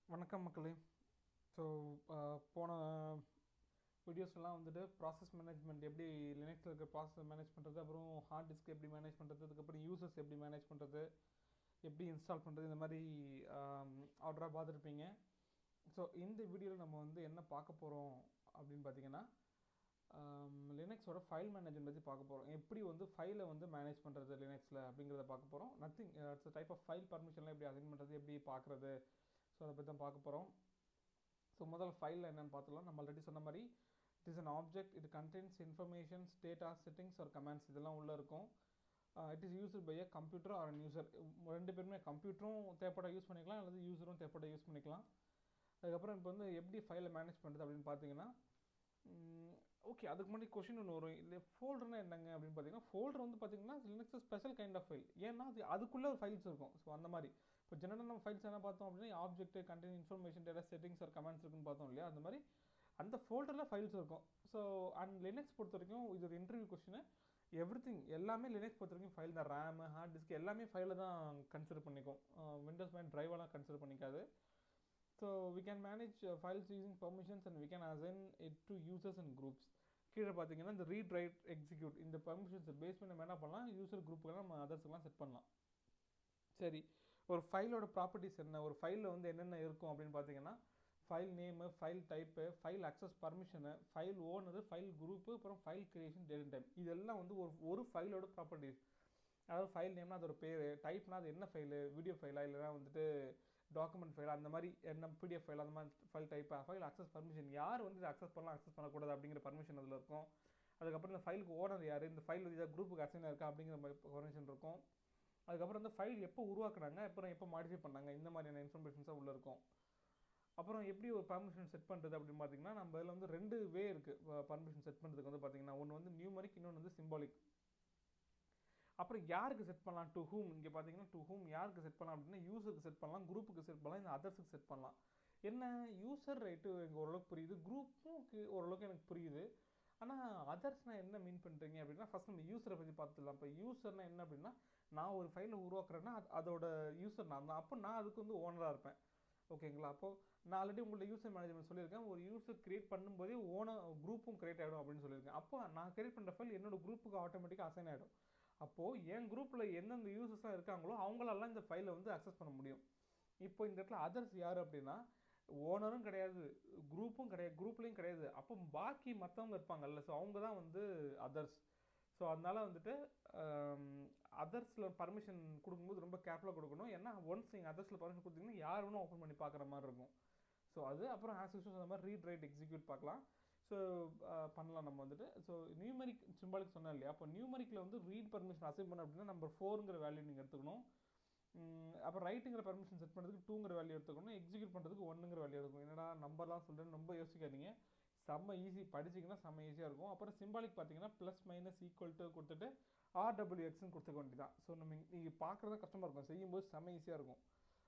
வணக்கம் மக்களே ஸோ போன வீடியோஸ்லாம் வந்துட்டு ப்ராசஸ் மேனேஜ்மெண்ட் எப்படி லினக்ஸில் இருக்க ப்ராசஸ் மேனேஜ் பண்ணுறது அப்புறம் ஹார்ட் டிஸ்க் எப்படி மேனேஜ் பண்ணுறது அதுக்கப்புறம் யூசர்ஸ் எப்படி மேனேஜ் பண்ணுறது எப்படி இன்ஸ்டால் பண்ணுறது இந்த மாதிரி ஆர்டராக பார்த்துருப்பீங்க ஸோ இந்த வீடியோவில் நம்ம வந்து என்ன பார்க்க போகிறோம் அப்படின்னு பார்த்தீங்கன்னா லினக்ஸோட ஃபைல் மேனேஜ்மெண்ட் பற்றி பார்க்க போகிறோம் எப்படி வந்து ஃபைலை வந்து மேனேஜ் பண்ணுறது லினக்ஸில் அப்படிங்கிறத பார்க்க போகிறோம் nothing it's type of file பர்மிஷன்லாம் எப்படி அசைன் பண்ணுறது எப்படி பார்க்குறது ஸோ அதை பற்றி தான் பார்க்க போகிறோம் ஸோ முதல்ல ஃபைலில் என்னென்னு பார்த்துலாம் நம்ம ஆல்ரெடி சொன்ன மாதிரி இட் இஸ் அன் ஆப்ஜெக்ட் இது கண்டென்ட்ஸ் இன்ஃபர்மேஷன்ஸ் டேட்டா செட்டிங்ஸ் ஒரு கமெண்ட்ஸ் இதெல்லாம் உள்ளே இருக்கும் it is used by a computer or an user ரெண்டு பேருமே கம்ப்யூட்டரும் தேவைப்பட யூஸ் பண்ணிக்கலாம் அல்லது யூஸரும் தேவைப்பட யூஸ் பண்ணிக்கலாம் அதுக்கப்புறம் இப்போ வந்து எப்படி ஃபைலை மேனேஜ் பண்ணுறது அப்படின்னு பார்த்தீங்கன்னா ஓகே அதுக்கு முன்னாடி கொஷின் ஒன்று வரும் இல்லை ஃபோல்டர்னா என்னங்க அப்படின்னு பார்த்தீங்கன்னா ஃபோல்டர் வந்து பார்த்தீங்கன்னா Linux special kind of file ஏன்னா அது அதுக்குள்ளே ஒரு ஃபைல்ஸ் இருக்கும் ஸோ அந்த மாதிரி இப்போ ஜெனரல் நம்ம ஃபைல்ஸ் என்ன பார்த்தோம் அப்படின்னா object content information data settings ஒரு கமெண்ட்ஸ் இருக்குன்னு பார்த்தோம் இல்லையா அந்த மாதிரி அந்த ஃபோல்டரில் ஃபைல்ஸ் இருக்கும் ஸோ அண்ட் லினக்ஸ் பொறுத்த வரைக்கும் இது ஒரு இன்டர்வியூ கொஷின் எவ்ரி திங் எல்லாமே லினக்ஸ் பொறுத்த வரைக்கும் ஃபைல் தான் ரேமு ஹார்ட் டிஸ்க் எல்லாமே ஃபைலில் தான் கன்சிடர் பண்ணிக்கும் விண்டோஸ் மேன் ட்ரைவெல்லாம் கன்சிடர் பண்ணிக்காது so we can manage files using permissions and we can assign it to users and groups கீழே பார்த்தீங்கன்னா இந்த ரீட் ரைட் எக்ஸிக்யூட் இந்த பர்மிஷன்ஸை பேஸ் பண்ணி நம்ம என்ன பண்ணலாம் யூசர் குரூப்புக்கெல்லாம் நம்ம அதர்ஸ்க்கெலாம் செட் பண்ணலாம் சரி ஒரு ஃபைலோட ப்ராப்பர்ட்டிஸ் என்ன ஒரு ஃபைலில் வந்து என்னென்ன இருக்கும் அப்படின்னு பார்த்தீங்கன்னா file name file type file access permission file owner file group அப்புறம் ஃபைல் கிரியேஷன் டேட் டைம் இதெல்லாம் வந்து ஒரு ஒரு ஃபைலோட ப்ராப்பர்ட்டிஸ் அதாவது ஃபைல் நேம்னா அதோட பேர் டைப்னா அது என்ன ஃபைலு வீடியோ ஃபைலா இல்லைனா வந்துட்டு டாக்குமெண்ட் ஃபைல் அந்த மாதிரி என்ன பிடிஎஃப் ஃபைல் அந்த மாதிரி ஃபைல் டைப்பாக ஃபைல் அக்சஸ் பர்மிஷன் யார் வந்து இதை அக்சஸ் பண்ணலாம் அக்சஸ் பண்ணக்கூடாது அப்படிங்கிற பர்மிஷன் அதில் இருக்கும் அதுக்கப்புறம் இந்த ஃபைலுக்கு ஓனர் யார் இந்த ஃபைல் ஏதாவது குரூப்புக்கு அசைன் இருக்கா அப்படிங்கிற மாதிரி பர்மிஷன் இருக்கும் அதுக்கப்புறம் இந்த ஃபைல் எப்போ உருவாக்குனாங்க அப்புறம் எப்போ மாடிஃபை பண்ணாங்க இந்த மாதிரியான இன்ஃபர்மேஷன்ஸாக உள்ளே இருக்கும் அப்புறம் எப்படி ஒரு பர்மிஷன் செட் பண்ணுறது அப்படின்னு பார்த்தீங்கன்னா நம்ம இதில் வந்து ரெண்டு வே இருக்குது பர்மிஷன் செட் பண்ணுறதுக்கு வந்து பார்த்தீங்கன்னா ஒன்று வந்து நியூமரிக் இன்னொன்று வந்து சிம்பாலிக் அப்புறம் யாருக்கு செட் பண்ணலாம் டு ஹூம் இங்கே பார்த்தீங்கன்னா டு ஹூம் யாருக்கு செட் பண்ணலாம் அப்படின்னா யூசருக்கு செட் பண்ணலாம் குரூப்புக்கு செட் பண்ணலாம் இந்த அதர்ஸுக்கு செட் பண்ணலாம் என்ன யூசர் ரைட்டு எனக்கு ஓரளவுக்கு புரியுது குரூப்பும் ஓரளவுக்கு எனக்கு புரியுது ஆனால் அதர்ஸ்னால் என்ன மீன் பண்ணுறீங்க அப்படின்னா ஃபஸ்ட் நம்ம யூஸரை பற்றி பார்த்துடலாம் இப்போ யூசர்னா என்ன அப்படின்னா நான் ஒரு ஃபைலை உருவாக்குறேன்னா அதோட யூசர் நான் தான் அப்போ நான் அதுக்கு வந்து ஓனராக இருப்பேன் ஓகேங்களா அப்போது நான் ஆல்ரெடி உங்கள்ட்ட யூசர் மேனேஜ்மெண்ட் சொல்லியிருக்கேன் ஒரு யூசர் கிரியேட் பண்ணும்போதே ஓனர் குரூப்பும் கிரியேட் ஆகிடும் அப்படின்னு சொல்லியிருக்கேன் அப்போ நான் கிரியேட் பண்ணுற ஃபைல் என்னோட குரூப்புக்கு ஆட்டோமேட்டிக்காக அசைன் ஆகிடும் அப்போது என் குரூப்பில் எந்தெந்த யூசர்ஸ்லாம் இருக்காங்களோ அவங்களெல்லாம் இந்த ஃபைலை வந்து அக்சஸ் பண்ண முடியும் இப்போ இந்த இடத்துல அதர்ஸ் யார் அப்படின்னா ஓனரும் கிடையாது குரூப்பும் கிடையாது குரூப்லேயும் கிடையாது அப்போ பாக்கி மற்றவங்க இருப்பாங்கல்ல ஸோ அவங்க தான் வந்து அதர்ஸ் ஸோ அதனால் வந்துட்டு அதர்ஸில் பர்மிஷன் கொடுக்கும்போது ரொம்ப கேர்ஃபுல்லாக கொடுக்கணும் ஏன்னா ஒன்ஸ் நீங்கள் அதர்ஸில் பர்மிஷன் கொடுத்தீங்கன்னா யார் வேணும் ஓப்பன் பண்ணி பார்க்குற மாதிரி இருக்கும் ஸோ அது அப்புறம் ஆஸ் யூஸ்வல் அந்த மாதிரி ரீட் ரைட் எக்ஸிக்யூட் பார்க்கலாம் ஸோ பண்ணலாம் நம்ம வந்துட்டு ஸோ நியூமரிக் சிம்பாலிக் சொன்னேன் இல்லையா அப்போ நியூமரிக்கில் வந்து ரீட் பர்மிஷன் அசைன் பண்ண அப்படின்னா நம்பர் ஃபோருங்கிற வேல்யூ நீங்கள் எடுத்துக்கணும் அப்புறம் ரைட்டுங்கிற பர்மிஷன் செட் பண்ணுறதுக்கு டூங்கிற வேல்யூ எடுத்துக்கணும் எக்ஸிக்யூட் பண்ணுறதுக்கு ஒன்றுங்கிற வேல்யூ எடுக்கணும் என்னடா நம்பர்லாம் சொல்கிறேன்னு ரொம்ப யோசிக்காதீங்க செம்ம ஈஸி படிச்சிங்கன்னா செம்ம ஈஸியாக இருக்கும் அப்புறம் சிம்பாலிக் பார்த்தீங்கன்னா ப்ளஸ் மைனஸ் ஈக்குவல் டு கொடுத்துட்டு ஆர்டபிள்யூ எக்ஸ்னு கொடுத்துக்க வேண்டியதான் ஸோ நம்ம நீங்கள் பார்க்குறதா கஷ்டமாக இருக்கும் செய்யும்போது செம்ம ஈஸியாக இருக்கும்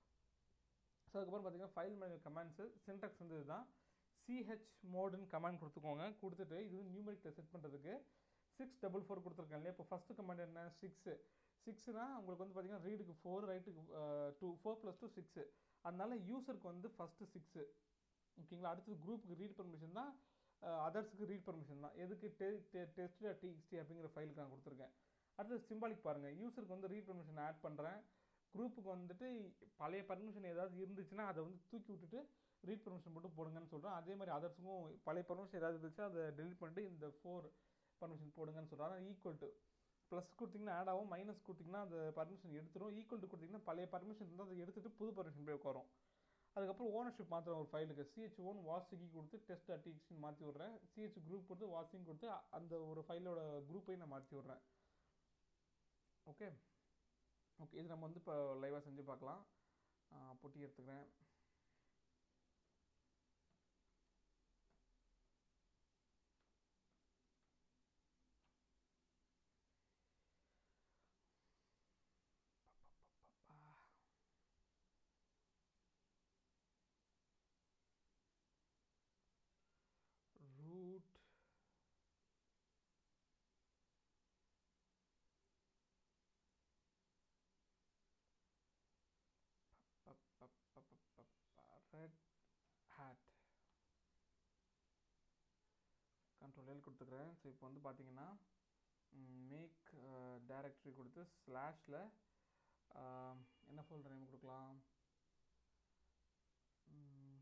ஸோ அதுக்கப்புறம் பார்த்தீங்கன்னா ஃபைல் மேனேஜர் கமெண்ட்ஸு சின்டெக்ஸ் வந்து இதுதான் சிஹெச் மோடுன்னு கமெண்ட் கொடுத்துக்கோங்க கொடுத்துட்டு இது வந்து நியூமரிக்கில் செட் பண்ணுறதுக்கு சிக்ஸ் டபுள் ஃபோர் கொடுத்துருக்கேன் இல்லையா இப்போ ஃபஸ்ட்டு கமெண்ட் என்ன சிக்ஸு சிக்ஸ்னா உங்களுக்கு வந்து பார்த்தீங்கன்னா ரீடுக்கு ஃபோர் ரைட்டுக்கு two four plus two six அதனால யூசருக்கு வந்து ஃபஸ்ட்டு சிக்ஸு ஓகேங்களா அடுத்தது குரூப்புக்கு ரீட் பர்மிஷன் தான் அதர்ஸுக்கு ரீட் பர்மிஷன் தான் எதுக்கு டெ டெஸ்ட் டிஎக்ஸ்டி அப்படிங்கிற ஃபைலுக்கு நான் கொடுத்துருக்கேன் அடுத்தது சிம்பாலிக் பாருங்கள் யூசருக்கு வந்து ரீட் பர்மிஷன் ஆட் பண்ணுறேன் குரூப்புக்கு வந்துட்டு பழைய பர்மிஷன் ஏதாவது இருந்துச்சுன்னா அதை வந்து தூக்கி விட்டுட்டு ரீட் பர்மிஷன் மட்டும் போடுங்கன்னு சொல்கிறேன் அதே மாதிரி அதர்ஸுக்கும் பழைய பர்மிஷன் ஏதாவது இருந்துச்சு அதை டெலிட் பண்ணிட்டு இந்த ஃபோர் பர்மிஷன் போடுங்கன்னு சொல்கிறேன் ஆனால் ஈக்குவல் டு ப்ளஸ் கொடுத்தீங்கன்னா ஆட் ஆகும் மைனஸ் கொடுத்தீங்கன்னா அந்த பர்மிஷன் எடுத்துரும் ஈக்குவல் டு கொடுத்தீங்கன்னா பழைய பர்மிஷன் இருந்தால் அதை எடுத்துகிட்டு புது பர்மிஷன் போய் உட்காரும் அதுக்கப்புறம் ஓனர்ஷிப் மாத்திரம் ஒரு ஃபைலுக்கு சிஹெச் ஓன் வாசிக்கி கொடுத்து டெஸ்ட் அட்டிக்ஸ்னு மாற்றி விட்றேன் சிஹெச் குரூப் கொடுத்து வாசிங் கொடுத்து அந்த ஒரு ஃபைலோட குரூப்பையும் நான் மாற்றி விட்றேன் ஓகே ஓகே இது நம்ம வந்து இப்போ லைவாக செஞ்சு பார்க்கலாம் பொட்டி எடுத்துக்கிறேன் root Red Hat control L கொடுத்துக்கிறேன் ஸோ இப்போ வந்து பார்த்தீங்கன்னா மேக் டைரக்டரி கொடுத்து ஸ்லாஷில் என்ன ஃபோல்டர் நேம் கொடுக்கலாம் ம்,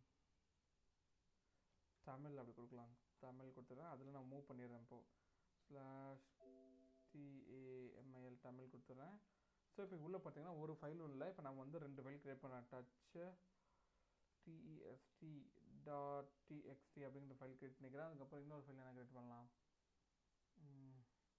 தமிழ் அப்படி கொடுக்கலாம் தமிழ் கொடுத்துட்றேன் அதில் நான் மூவ் பண்ணிடுறேன் இப்போது ஸ்லாஷ் டிஏஎம்ஐஎல் தமிழ் கொடுத்துட்றேன் ஸோ இப்போ உள்ளே பார்த்தீங்கன்னா ஒரு ஃபைலும் இல்லை இப்போ நம்ம வந்து ரெண்டு ஃபைல் கிரியேட் பண்ணலாம் டச்சு டிஇஎஸ்டி டாட் டிஎக்ஸ்டி அப்படிங்கிற ஃபைல் கிரியேட் பண்ணிக்கிறேன் அதுக்கப்புறம் இன்னொரு ஃபைல் என்ன கிரியேட் பண்ணலாம் ம்.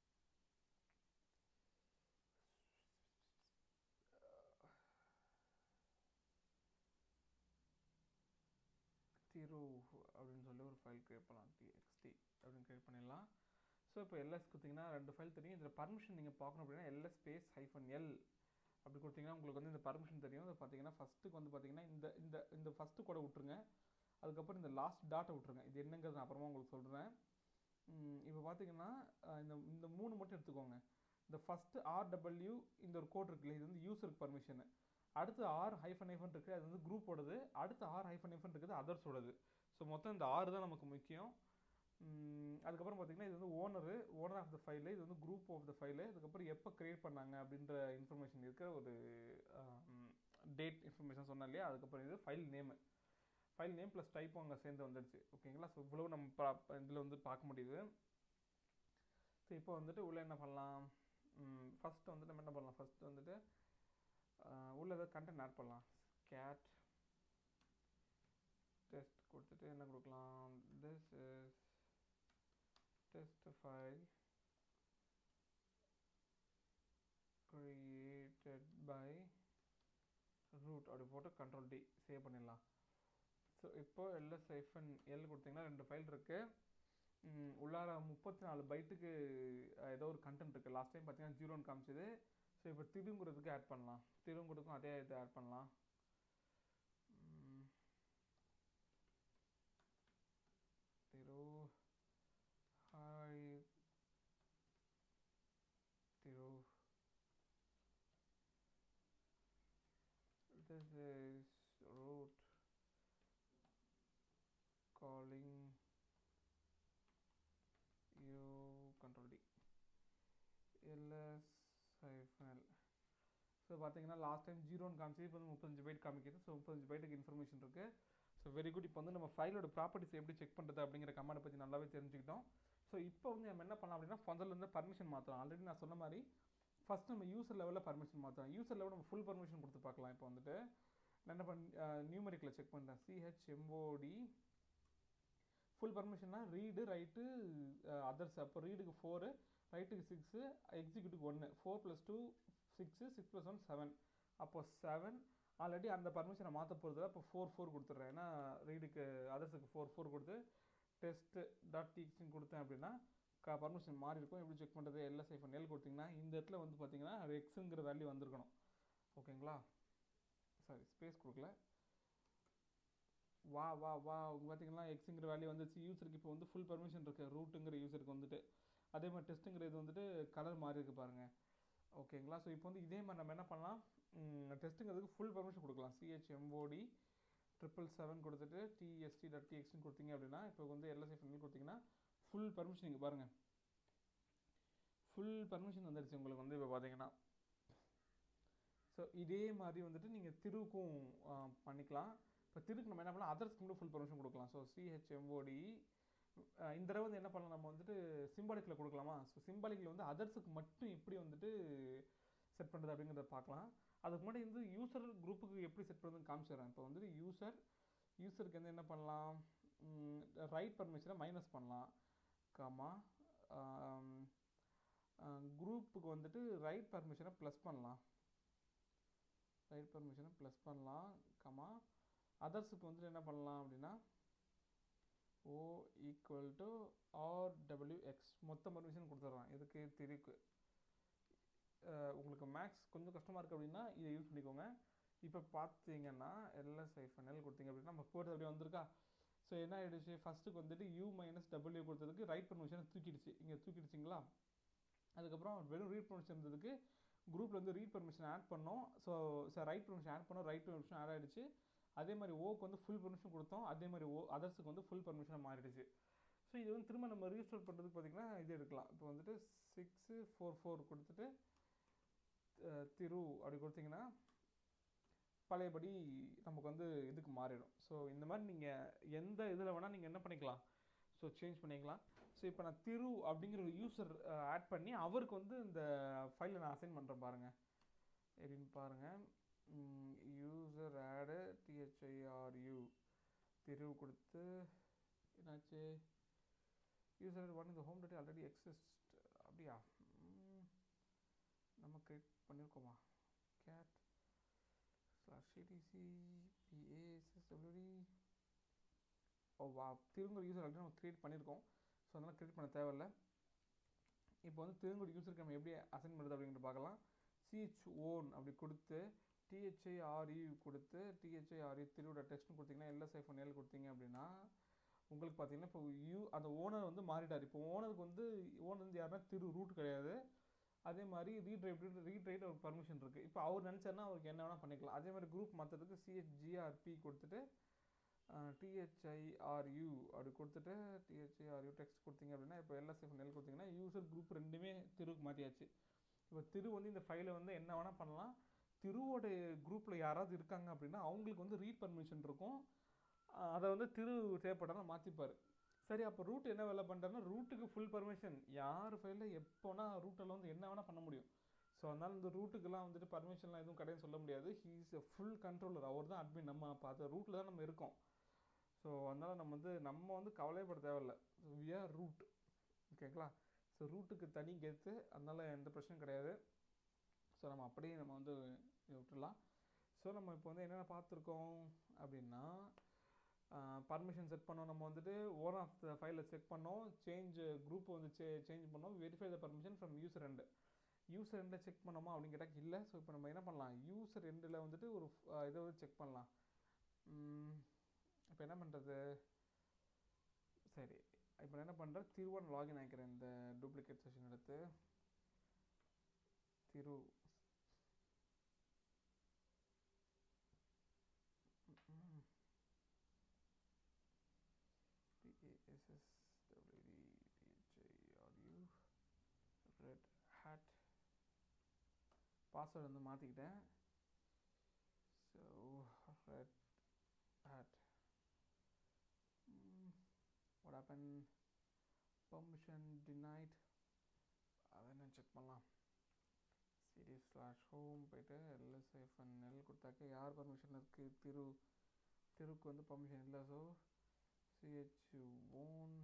திரு அப்படின்னு சொல்லி ஒரு ஃபைல் கிரியேட் பண்ணலாம் டிஎக்ஸ்டி அப்படின்னு கிரியேட் பண்ணிடலாம் ஸோ இப்போ எல்எஸ் கொடுத்தீங்கன்னா ரெண்டு ஃபைல் தெரியும் இதில் பர்மிஷன் நீங்கள் பார்க்கணும் அப்படின்னா எல்எஸ் ஸ்பேஸ் ஹைஃபன் எல் அப்படி கொடுத்தீங்கன்னா உங்களுக்கு வந்து இந்த பர்மிஷன் தெரியும் அது பார்த்தீங்கன்னா ஃபஸ்ட்டுக்கு வந்து பார்த்தீங்கன்னா இந்த இந்த இந்த ஃபஸ்ட்டு கூட விட்ருங்க அதுக்கப்புறம் இந்த லாஸ்ட் டாட்டை விட்ருங்க இது என்னங்கிறது நான் அப்புறமா உங்களுக்கு சொல்கிறேன் இப்போ பார்த்தீங்கன்னா அஹ், இந்த இந்த மூணு மட்டும் எடுத்துக்கோங்க இந்த ஃபஸ்ட்டு ஆர்டபிள்யூ இந்த ஒரு கோட் இருக்குல்ல இது வந்து யூசருக்கு பர்மிஷன் அடுத்து ஆர் ஹைஃபன் ஹைஃபன் இருக்குது அது வந்து குரூப்போடது அடுத்து ஆர் ஹைஃபன் ஹைஃபன் இருக்குது அதர்ஸோடது ஸோ மொத்தம் இந்த ஆறு தான் நமக்கு முக்கியம் ம், அதுக்கப்புறம் பார்த்தீங்கன்னா இது வந்து owner owner of the file இது வந்து குரூப் ஆஃப் த ஃபைலு அதுக்கப்புறம் எப்போ கிரியேட் பண்ணாங்க அப்படின்ற இன்ஃபர்மேஷன் இருக்கிற ஒரு டேட் இன்ஃபர்மேஷன் சொன்னேன் இல்லையா அதுக்கப்புறம் இது file name file name plus டைப்பும் அங்கே சேர்ந்து வந்துடுச்சு ஓகேங்களா ஸோ இவ்வளவு நம்ம இதில் வந்து பார்க்க முடியுது ஸோ இப்போ வந்துட்டு உள்ளே என்ன பண்ணலாம் ஃபஸ்ட்டு வந்துட்டு நம்ம என்ன பண்ணலாம் ஃபஸ்ட்டு வந்துட்டு ஆஹ் உள்ள ஏதாவது கண்டென்ட் ஆட் பண்ணலாம் கேட் டெஸ்ட் கொடுத்துட்டு என்ன கொடுக்கலாம் this is test file created by root அப்படி போட்டு கண்ட்ரோல் டி சேவ் பண்ணிடலாம் ஸோ இப்போ எல்எஸ் ஐஃபன் எல் கொடுத்தீங்கன்னா ரெண்டு ஃபைல் இருக்கு ம், உள்ளார முப்பத்தி நாலு பைட்டுக்கு ஏதோ ஒரு கண்டென்ட் இருக்குது லாஸ்ட் டைம் பார்த்தீங்கன்னா ஜீரோன்னு காமிச்சது ஸோ இப்போ திருங்குறதுக்கு ஆட் பண்ணலாம் திருங்குறதுக்கும் அதே இது ஆட் பண்ணலாம் ம், Thiru hi Thiru this is root calling you control D ls hyphen l so பார்த்தீங்கன்னா லாஸ்ட் டைம் ஜீரோன்னு காமிச்சு இப்போ வந்து முப்பத்தஞ்சு பைட் காமிக்குது ஸோ முப்பத்தஞ்சு பைட்டுக்கு இன்ஃபர்மேஷன் இருக்குது ஸோ வெரி குட் இப்போ வந்து நம்ம ஃபைலோட ப்ராப்பர்ட்டிஸ் எப்படி செக் பண்ணுறது அப்படிங்கிற கமெண்டை பற்றி நல்லாவே தெரிஞ்சுக்கிட்டோம் ஸோ இப்போ வந்து நம்ம என்ன பண்ணலாம் அப்படின்னா ஃபந்தல் வந்து பர்மிஷன் மாற்றலாம் ஆல்ரெடி நான் சொன்ன மாதிரி ஃபர்ஸ்ட் நம்ம யூசர் லெவலில் பர்மிஷன் மாற்றலாம் யூசர் லெவலில் நம்ம ஃபுல் பர்மிஷன் கொடுத்து பார்க்கலாம் இப்போ வந்துட்டு நான் என்ன பண்ண நியூமரிக்கில் செக் பண்ணுறேன் சிஹெச்எம்ஓடி ஃபுல் பர்மிஷன்னா ரீடு ரைட்டு அதர்ஸ் அப்போ ரீடுக்கு ஃபோரு ரைட்டுக்கு சிக்ஸு எக்ஸிக்யூட்டிவ் ஒன்று four plus two six six plus one seven அப்போ செவன் ஆல்ரெடி அந்த பர்மிஷனை மாற்ற போகிறதுல இப்போ ஃபோர் ஃபோர் கொடுத்துட்றேன் ஏன்னா ரீடுக்கு அதர்ஸுக்கு ஃபோர் ஃபோர் கொடுத்து டெஸ்ட் டாட் டீச்சிங் கொடுத்தேன் அப்படின்னா க பர்மிஷன் மாறி இருக்கும் எப்படி செக் பண்ணுறது எல்எஸ்ஐ ஃபன் எல் கொடுத்தீங்கன்னா இந்த இடத்துல வந்து பார்த்தீங்கன்னா எக்ஸுங்கிற வேல்யூ வந்திருக்கணும் ஓகேங்களா சாரி ஸ்பேஸ் கொடுக்கல வா வா வா உங்க பார்த்தீங்கன்னா எக்ஸுங்கிற வேல்யூ வந்துச்சு யூசருக்கு இப்போ வந்து ஃபுல் பர்மிஷன் இருக்குது ரூட்டுங்கிற யூசருக்கு வந்துட்டு அதே மாதிரி டெஸ்ட்டுங்கிற இது வந்துட்டு கலர் மாறி இருக்கு பாருங்க ஓகேங்களா ஸோ இப்போ வந்து இதே மாதிரி நம்ம என்ன பண்ணலாம் டெஸ்ட்டுங்கிறதுக்கு ஃபுல் பர்மிஷன் கொடுக்கலாம் சிஹெச்எம்ஓடி ட்ரிபிள் செவன் கொடுத்துட்டு டிஎஸ்டி டாட் டிஎக்ஸ்னு கொடுத்தீங்க அப்படின்னா இப்போ வந்து எல்எஸ்ஐ ஃபைனல் கொடுத்தீங்கன்னா ஃபுல் பர்மிஷன் இங்கே பாருங்கள் ஃபுல் பர்மிஷன் வந்துடுச்சு உங்களுக்கு வந்து இப்போ பார்த்தீங்கன்னா ஸோ இதே மாதிரி வந்துட்டு நீங்கள் திருவுக்கும் ஆ, பண்ணிக்கலாம் இப்போ திருக்கு நம்ம என்ன பண்ணலாம் அதர்ஸ்க்கு மட்டும் ஃபுல் பர்மிஷன் கொடுக்கலாம் ஸோ சிஹெச்எம்ஓடி இந்த தடவை வந்து என்ன பண்ணலாம் நம்ம வந்துட்டு சிம்பாலிக்கில் கொடுக்கலாமா ஸோ சிம்பாலிக்கில் வந்து அதர்ஸுக்கு மட்டும் எப்படி வந்துட்டு செட் பண்ணுறது அப்படிங்கிறத பார்க்கலாம் அதுக்கு முன்னாடி வந்து யூசர் குரூப்புக்கு எப்படி செட் பண்ணுறதுன்னு காமிச்சிடுறேன் இப்போ வந்துட்டு யூசர் யூசருக்கு வந்து என்ன பண்ணலாம் ரைட் பர்மிஷனை மைனஸ் பண்ணலாம் காமா குரூப்புக்கு வந்துட்டு ரைட் பர்மிஷனை ப்ளஸ் பண்ணலாம் ரைட் பர்மிஷனை ப்ளஸ் பண்ணலாம் கமா அதர்ஸுக்கு வந்துட்டு என்ன பண்ணலாம் அப்படின்னா O equal to R W X மொத்த பர்மிஷன் கொடுத்துட்றான் இதுக்கு திருக்கு அஹ் உங்களுக்கு மேக்ஸ் கொஞ்சம் கஷ்டமாக இருக்குது அப்படின்னா இதை யூஸ் பண்ணிக்கோங்க இப்போ பார்த்தீங்கன்னா எல்எஸ் ஐஃபனல் கொடுத்தீங்க அப்படின்னா நம்ம போட்டு அப்படியே வந்திருக்கா ஸோ என்ன ஆயிடுச்சு ஃபஸ்ட்டுக்கு வந்துட்டு யூ மைனஸ் டபிள்யூ கொடுத்ததுக்கு ரைட் பர்மிஷனை தூக்கிடுச்சு இங்கே தூக்கிடுச்சிங்களா அதுக்கப்புறம் வெறும் ரீட் பர்மிஷன் இருந்ததுக்கு குரூப்பில் வந்து ரீட் பர்மிஷன் ஆட் பண்ணோம் so sir write permission add பண்ணோம் ரைட் பர்மிஷன் ஆட் ஆயிடுச்சு அதே மாதிரி ஓக்கு வந்து ஃபுல் பர்மிஷன் கொடுத்தோம் அதே மாதிரி ஓ அதர்ஸுக்கு வந்து ஃபுல் பர்மிஷனாக மாறிடுச்சு ஸோ இது வந்து திரும்ப நம்ம ரீஸ்டோர் பண்ணுறதுக்கு பார்த்திங்கன்னா இது எடுக்கலாம் இப்போ வந்துட்டு சிக்ஸு ஃபோர் ஃபோர் கொடுத்துட்டு அஹ், திரு அப்படி கொடுத்தீங்கன்னா பழையபடி நமக்கு வந்து இதுக்கு மாறிடும் ஸோ இந்த மாதிரி நீங்கள் எந்த இதில் வேணால் நீங்கள் என்ன பண்ணிக்கலாம் ஸோ சேஞ்ச் பண்ணிக்கலாம் ஸோ இப்போ நான் திரு அப்படிங்கிற ஒரு யூசர் ஆட் பண்ணி அவருக்கு வந்து இந்த ஃபைலை நான் அசைன் பண்ணுறேன் பாருங்கள் எப்படின்னு பாருங்கள் யூசர் ஆடு டிஹெச்ஐஆர்யூ திரு கொடுத்து என்னாச்சு யூசர் ஒன் இந்த ஹோம் டேட்டா ஆல்ரெடி எக்ஸிஸ்ட் அப்படியா ம், நம்ம கிரியேட் பண்ணியிருக்கோமா கேட் ஸ்லாஷ் சிடிசி பிஏஎஸ்எஸ்டபிள்யூடி ஓ வா திருங்குற யூசர் ஆல்ரெடி நம்ம கிரியேட் பண்ணியிருக்கோம் ஸோ அதனால் கிரியேட் பண்ண தேவையில்ல இப்போ வந்து திருங்குற யூசருக்கு நம்ம எப்படி அசைன் பண்ணுறது அப்படிங்கிறது பார்க்கலாம் சிஹெச் ஓன் அப்படி கொடுத்து டிஹெச்ஐஆர்இ கொடுத்து டிஹெச்ஐஆர்இ திருவோட டெக்ஸ்ட்னு கொடுத்தீங்கன்னா எல்எஸ்ஐ ஃபோன் எல் கொடுத்தீங்க அப்படின்னா உங்களுக்கு பார்த்தீங்கன்னா இப்போ யூ அந்த ஓனர் வந்து மாறிட்டார் இப்போ ஓனருக்கு வந்து ஓனர் வந்து யாருன்னா திரு ரூட் கிடையாது அதே மாதிரி ரீட் ரைட் ரீட் ரைட் ஒரு பர்மிஷன் இருக்குது இப்போ அவர் நினச்சாருன்னா அவருக்கு என்ன வேணால் பண்ணிக்கலாம் அதே மாதிரி குரூப் மாற்றுறதுக்கு சிஹெச்ஜிஆர்பி கொடுத்துட்டு டிஹெச்ஐஆர்யூ அப்படி கொடுத்துட்டு டிஹெச்ஐஆர்யூ டெக்ஸ்ட் கொடுத்தீங்க அப்படின்னா இப்போ எல்எஸ்எஃப் நெல் கொடுத்தீங்கன்னா யூசர் குரூப் ரெண்டுமே திருவுக்கு மாற்றியாச்சு இப்போ திரு வந்து இந்த ஃபைலை வந்து என்ன வேணால் பண்ணலாம் திருவோட குரூப்பில் யாராவது இருக்காங்க அப்படின்னா அவங்களுக்கு வந்து ரீட் பர்மிஷன் இருக்கும் அஹ் அதை வந்து திரு தேவைப்பட்டாலும் மாற்றிப்பார் சரி அப்போ ரூட் என்ன வேலை பண்ணுறாருன்னா ரூட்டுக்கு ஃபுல் பர்மிஷன் யார் ஃபைலில் எப்போனா ரூட்டில் வந்து என்ன வேணால் பண்ண முடியும் ஸோ அதனால் இந்த ரூட்டுக்கெல்லாம் வந்துட்டு பர்மிஷன்லாம் எதுவும் கிடையாது சொல்ல முடியாது he is a full controller அவர் தான் அட்மின் நம்ம பார்த்த ரூட்டில் தான் நம்ம இருக்கோம் ஸோ அதனால் நம்ம வந்து நம்ம வந்து கவலைப்பட தேவையில்ல ஸோ வி ஆர் ரூட் ஓகேங்களா ஸோ ரூட்டுக்கு தனி கெத்து அதனால் எந்த பிரச்சனையும் கிடையாது ஸோ நம்ம அப்படியே நம்ம வந்து இதை விட்டுடலாம் ஸோ நம்ம இப்போ வந்து என்னென்ன பார்த்துருக்கோம் அப்படின்னா பர்மிஷன் செட் பண்ணோம் நம்ம வந்துட்டு ஓன் ஆஃப் த ஃபைலை செக் பண்ணோம் சேஞ்ச் குரூப் வந்து சே சேஞ்ச் பண்ணோம் verify the permission from user ரெண்டு யூசர் ரெண்டில் செக் பண்ணோமா அப்படின்னு கேட்டால் இல்லை ஸோ இப்போ நம்ம என்ன பண்ணலாம் யூசர் ரெண்டில் வந்துட்டு ஒரு அஹ், இதை வந்து செக் பண்ணலாம் இப்போ என்ன பண்ணுறது சரி இப்போ நான் என்ன பண்ணுறேன் திருவன் லாகின் ஆகிக்கிறேன் இந்த டூப்ளிகேட் செஷன் எடுத்து திரு ம். P-A-S-S-W-D-T-H-I-R-U ரெட் ஹேட் பாஸ்வேர்டு வந்து மாற்றிக்கிட்டேன் so Red Hat what happened permission denied அதை என்ன செக் பண்ணலாம் சிடி ஸ்லாஷ் ஹோம் போயிட்டு எல்எஸ்ஐஃபன் எல் கொடுத்தாக்க யார் பர்மிஷன் இருக்குது திரு திருக்கு வந்து பர்மிஷன் இல்லை ஸோ சிஹெச் ஓன்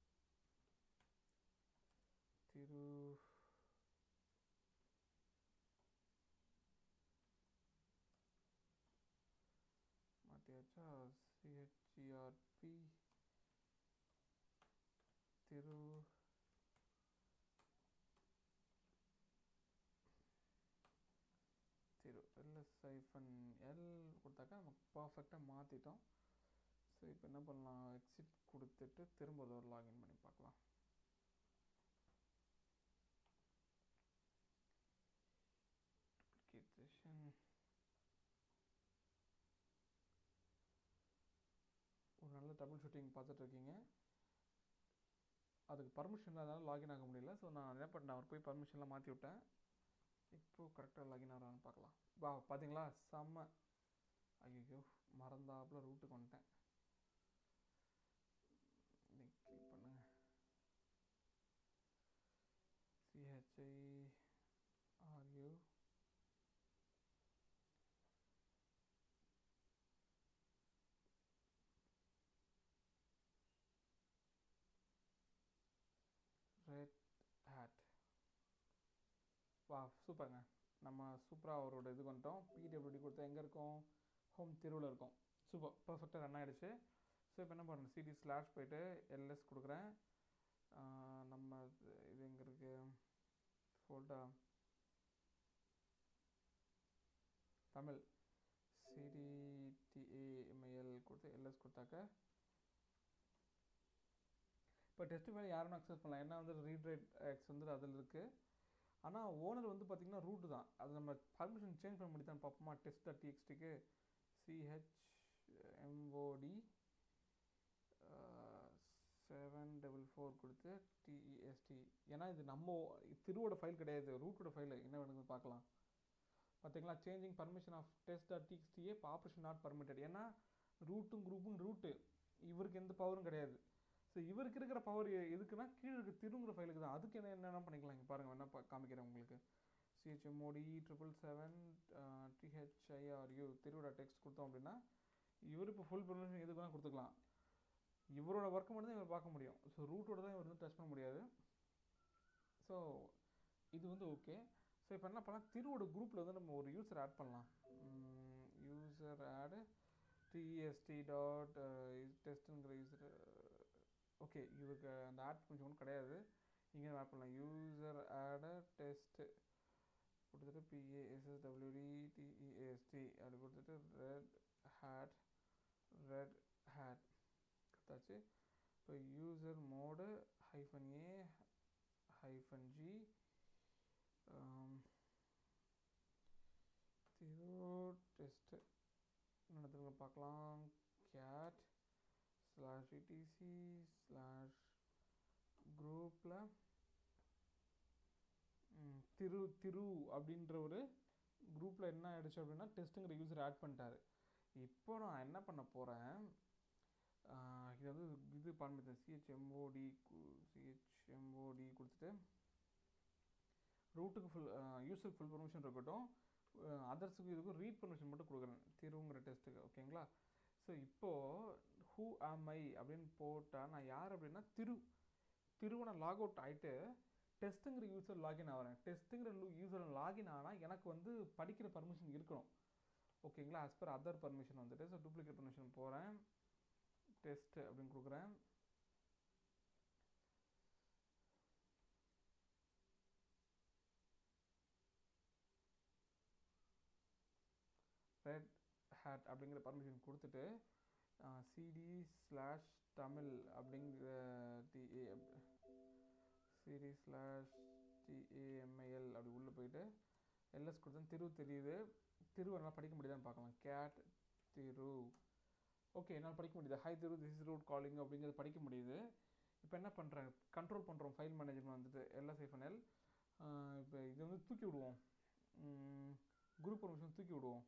திரு மாற்றியாச்சா C H E R P Thiru Thiru L S hyphen L கொடுத்தாக்கா நம்ம பர்ஃபெக்டாக மாற்றிட்டோம் ஸோ இப்போ என்ன பண்ணலாம் எக்ஸிட் கொடுத்துட்டு திரும்ப ஒரு லாகின் பண்ணி பார்க்கலாம் duplicate session ஒரு நல்ல டபுள் ஷூட்டிங் பார்த்துட்டு இருக்கீங்க அதுக்கு பர்மிஷன் இல்லாதனால லாகின் ஆக முடியல ஸோ நான் என்ன பண்ணேன் அவர் போய் பர்மிஷன்லாம் மாற்றி விட்டேன் இப்போ கரெக்டாக லாகின் ஆகிறான்னு பார்க்கலாம் வா பார்த்தீங்களா செம்ம ஐயோ மறந்தாப்புல ரூட்டுக்கு வந்துட்டேன் கிளிக் பண்ணுங்க சிஹெச்ஐ ஆர்யூ ரெட் ஹேட் வா சூப்பருங்க நம்ம சூப்பராக அவரோட இது வந்துட்டோம் பிடபிள்யூடி கொடுத்தா எங்கே இருக்கோம் ஹோம் திருவில் இருக்கோம் சூப்பர் பர்ஃபெக்டாக ரன் ஆகிடுச்சு ஸோ இப்போ என்ன பண்ணுறேன் சிடி ஸ்லாஷ் போயிட்டு எல்எஸ் கொடுக்குறேன் ஆஹ் நம்ம இது- இது எங்கே இருக்கு ஃபோல்டா தமிழ் சிடிடிஏஎம்ஐஎல் கொடுத்து எல்எஸ் கொடுத்தாக்க இப்போ டெஸ்ட் ஃபைல் யாரும் அக்சஸ் பண்ணலாம் ஏன்னா வந்து ரீட் ரைட் எக்ஸ் வந்து அதில் இருக்குது ஆனால் ஓனர் வந்து பார்த்திங்கன்னா ரூட் தான் அது நம்ம பர்மிஷன் சேஞ்ச் பண்ண முடியுதான் பார்ப்போமா டெஸ்ட் டாட் டிஎக்ஸ்டிக்கு C H M O D seven double four கொடுத்து டிஇஎஸ்டி ஏன்னா இது நம்ம திருவோட ஃபைல் கிடையாது ரூட்டோட ஃபைல் என்ன வேணுங்க பார்க்கலாம் பார்த்தீங்களா changing permission of test dot டிஎக்ஸ்டியே ஆப்ரேஷன் நாட் பர்மிட்டட் ஏன்னா ரூட்டும் குரூப்பும் ரூட்டு இவருக்கு எந்த பவரும் கிடையாது ஸோ இவருக்கு இருக்கிற பவர் எதுக்குன்னா கீழே இருக்க திருங்குற ஃபைலுக்கு தான் அதுக்கு என்ன என்னென்ன பண்ணிக்கலாம் இங்கே பாருங்கள் என்ன பா- காமிக்கிறேன் உங்களுக்கு சிஹெச்எம்ஓடி ட்ரிபிள் செவன் டிஹெச்ஐஆர்யூ திருவிழா டெக்ஸ்ட் கொடுத்தோம் அப்படின்னா இவர் இப்போ ஃபுல் பர்மிஷன் எதுக்கு வேணால் கொடுத்துக்கலாம் இவரோட ஒர்க்கை மட்டும் தான் இவர் பார்க்க முடியும் ஸோ ரூட்டோட தான் இவர் வந்து டச் பண்ண முடியாது ஸோ இது வந்து ஓகே ஸோ இப்போ என்ன பண்ணலாம் திருவோட குரூப்பில் வந்து நம்ம ஒரு யூசர் ஆட் பண்ணலாம் யூசர் ஆடு டிஎஸ்டி டாட் டெஸ்ட்டுங்கிற யூசர் ஓகே இதுக்கு அந்த ஆட் கொஞ்சம் ஒன்றும் கிடையாது இங்கே ஆட் பண்ணலாம் யூசர் ஆட டெஸ்ட்டு கொடுத்துட்டு பிஏஎஸ்எஸ்டபிள்யூடி டிஇஎஸ்டி அப்படி கொடுத்துட்டு ரெட் ஹேட் ரெட் ஹேட் கொடுத்தாச்சு இப்போ user mod hyphen A hyphen G Thiru test நடத்துங்க பார்க்கலாம் கேட் ஸ்லாஷ் இடிசி ஸ்லாஷ் குரூப்பில் திரு திரு அப்படின்ற ஒரு குரூப்பில் என்ன ஆயிடுச்சு அப்படின்னா டெஸ்ட்டுங்கிற யூசர் ஆட் பண்ணிட்டாரு இப்போ நான் என்ன பண்ண போகிறேன் இது வந்து இது பண்ணிட்டேன் சிஹெச்எம்ஓடி சிஹெச்எம்ஓடி கொடுத்துட்டு ரூட்டுக்கு ஃபுல் யூஸருக்கு ஃபுல் பர்மிஷன் இருக்கட்டும் அதர்ஸுக்கு இதுக்கும் ரீட் பர்மிஷன் மட்டும் கொடுக்குறேன் திருங்கிற டெஸ்ட்டுக்கு ஓகேங்களா ஸோ இப்போது ஹூ ஆம் ஐ அப்படின்னு போட்டால் நான் யார் அப்படின்னா திரு திருவை நான் லாக் அவுட் ஆகிட்டு டெஸ்ட்டுங்கிற யூசர் லாகின் ஆகிறேன் டெஸ்ட்டுங்கிற யூசர் லாகின் ஆனால் எனக்கு வந்து படிக்கிற பர்மிஷன் இருக்கணும் ஓகேங்களா ஆஸ் பர் அதர் பர்மிஷன் வந்துட்டு ஸோ டூப்ளிகேட் பர்மிஷன் போகிறேன் டெஸ்ட் அப்படின்னு கொடுக்குறேன் ரெட் ஹேட் அப்படிங்கிற பர்மிஷன் கொடுத்துட்டு சிடி ஸ்லாஷ் தமிழ் அப்படிங்கிற டிஏ சிடி ஸ்லாஷ் டிஏஎம்ஐஎல் அப்படி உள்ளே போயிட்டு எல்எஸ் கொடுத்தேன் திரு தெரியுது திரு என்னால் படிக்க முடியுதான்னு பார்க்கலாம் கேட் திரு ஓகே என்னால் படிக்க முடியுது hi Thiru this is root calling அப்படிங்கிறது படிக்க முடியுது இப்போ என்ன பண்ணுறேன் கண்ட்ரோல் பண்ணுறோம் ஃபைல் மேனேஜ்மெண்ட் வந்துட்டு எல்எஸ்ஐஃபன்எல் இப்போ இது வந்து தூக்கி விடுவோம் குரூப் பர்மிஷன் தூக்கி விடுவோம்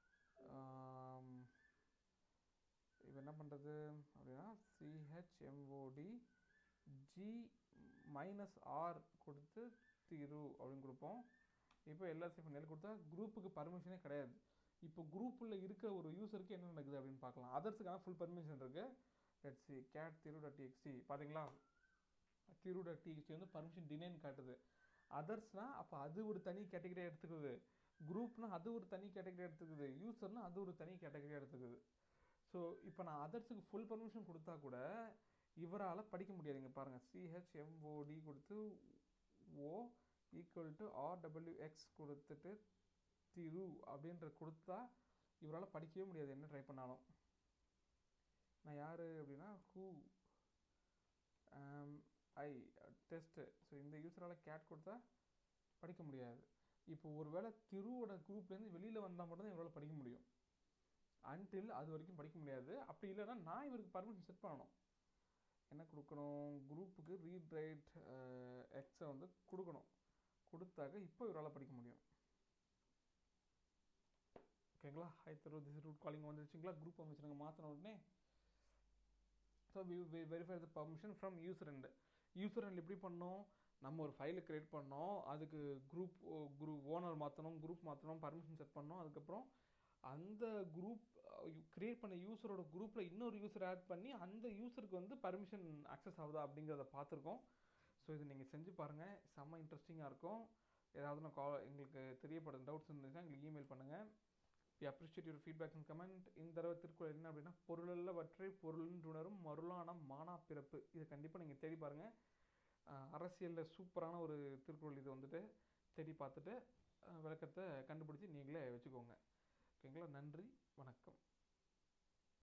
இப்போ என்ன பண்ணுறது அப்படின்னா சிஹெச்எம்ஓடி ஜி மைனஸ் ஆர் கொடுத்து திரு அப்படின்னு கொடுப்போம் இப்போ எல்எஸ்எஃப் நெல் கொடுத்தா குரூப்புக்கு பர்மிஷனே கிடையாது இப்போ குரூப்பில் இருக்கிற ஒரு யூசருக்கு என்ன நடக்குது அப்படின்னு பார்க்கலாம் அதர்ஸுக்கான ஃபுல் பர்மிஷன் இருக்குது let's see cat Thiru dot TXT பார்த்தீங்களா திரு டாட் டிஎக்ஸ்டி வந்து பர்மிஷன் டினைன் காட்டுது அதர்ஸ்னால் அப்போ அது ஒரு தனி கேட்டகரியாக எடுத்துக்குது குரூப்னா அது ஒரு தனி கேட்டகரி எடுத்துக்குது யூசர்னா அது ஒரு தனி கேட்டகரி எடுத்துக்குது ஸோ இப்போ நான் அதர்ஸுக்கு ஃபுல் பர்மிஷன் கொடுத்தா கூட இவரால் படிக்க முடியாது இங்கே பாருங்கள் சிஹெச்எம்ஓடி கொடுத்து ஓ ஈக்குவல் டு ஆர்டபிள்யூஎக்ஸ் கொடுத்துட்டு திரு அப்படின்ற கொடுத்தா இவரால் படிக்கவே முடியாது என்ன ட்ரை பண்ணாலும் நான் யார் அப்படின்னா ஹூ ஐ டெஸ்ட்டு ஸோ இந்த யூஸரால் கேட் கொடுத்தா படிக்க முடியாது இப்போ ஒருவேளை திருவோட குரூப்லேருந்து வெளியில் வந்தால் மட்டும்தான் இவரால் படிக்க முடியும் அன்டில் அது வரைக்கும் படிக்க முடியாது அப்படி இல்லைன்னா நான் இவருக்கு பர்மிஷன் செட் பண்ணணும் என்ன கொடுக்கணும் குரூப்புக்கு ரீட் ரைட் எக்ஸை வந்து கொடுக்கணும் கொடுத்தாக்க இப்போ இவரால் படிக்க முடியும் ஓகேங்களா hi Thiru this root calling வந்துருச்சுங்களா குரூப் பர்மிஷனுங்க மாற்றின உடனே so we verify the permission from user ரெண்டு யூசர் ரெண்டு எப்படி பண்ணோம் நம்ம ஒரு ஃபைலை க்ரியேட் பண்ணோம் அதுக்கு குரூப் குரூப் ஓனர் மாற்றணும் குரூப் மாற்றணும் பர்மிஷன் செட் பண்ணோம் அதுக்கப்புறம் அந்த குரூப் க்ரியேட் பண்ண யூசரோட குரூப்பில் இன்னொரு யூசர் ஆட் பண்ணி அந்த யூசருக்கு வந்து பர்மிஷன் அக்சஸ் ஆகுதா அப்படிங்கிறத பார்த்துருக்கோம் ஸோ இது நீங்கள் செஞ்சு பாருங்கள் செம்ம இன்ட்ரெஸ்டிங்காக இருக்கும் ஏதாவது நான் கால் எங்களுக்கு தெரியப்படுற டவுட்ஸ் இருந்துச்சுன்னா எங்களுக்கு இமெயில் பண்ணுங்கள் we appreciate your feedback and comment இந்த தடவை திருக்குறள் என்ன அப்படின்னா பொருளல்லவற்றை பொருளின்றுணரும் மருளான மானா பிறப்பு இதை கண்டிப்பாக நீங்கள் தேடி பாருங்கள் அரசியலில் சூப்பரான ஒரு திருக்குறள் இது வந்துட்டு தேடி பார்த்துட்டு விளக்கத்தை கண்டுபிடிச்சி நீங்களே வச்சுக்கோங்க ஓகேங்களா நன்றி வணக்கம்